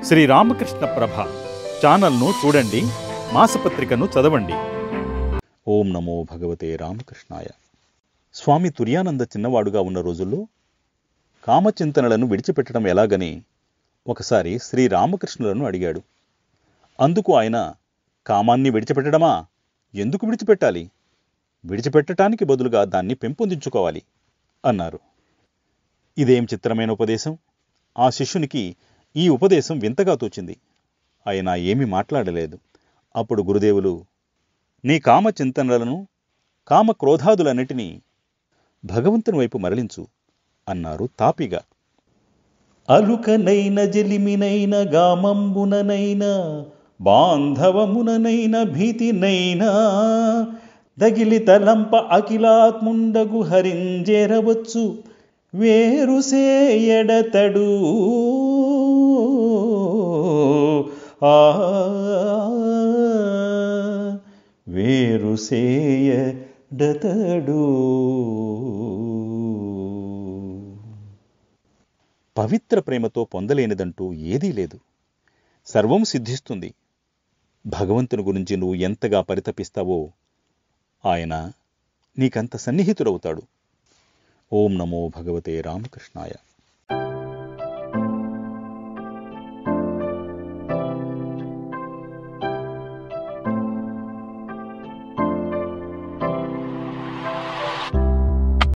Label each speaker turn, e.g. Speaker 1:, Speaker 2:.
Speaker 1: శ్రీ రామకృష్ణ ప్రభ ఛానల్ను చూడండి మాసపత్రికను చదవండి ఓం నమో భగవతే రామకృష్ణాయ స్వామి తుర్యానంద చిన్నవాడుగా ఉన్న రోజుల్లో కామచింతనలను విడిచిపెట్టడం ఎలాగని ఒకసారి శ్రీ రామకృష్ణులను అడిగాడు అందుకు ఆయన కామాన్ని విడిచిపెట్టడమా ఎందుకు విడిచిపెట్టాలి విడిచిపెట్టడానికి బదులుగా దాన్ని పెంపొందించుకోవాలి అన్నారు ఇదేం చిత్రమైన ఉపదేశం ఆ శిష్యునికి ఈ ఉపదేశం వింతగా తోచింది ఆయన ఏమీ మాట్లాడలేదు అప్పుడు గురుదేవులు నీ కామ చింతనలను కామ క్రోధాదులన్నిటినీ భగవంతుని వైపు మరలించు అన్నారు తాపిగా
Speaker 2: అలుకనైన జలిమినైన గామంబుననైన బాంధవముననైన భీతినైనా దగిలి తలంప అఖిలాత్ముండగు హరింజేరవచ్చు వేరుసేయడతడు ఆ వేరుసేయడతడు
Speaker 1: పవిత్ర ప్రేమతో పొందలేనిదంటూ ఏదీ లేదు సర్వం సిద్ధిస్తుంది భగవంతుని గురించి నువ్వు ఎంతగా పరితపిస్తావో ఆయన నీకంత సన్నిహితుడవుతాడు ఓం నమో భగవతే రామకృష్ణాయ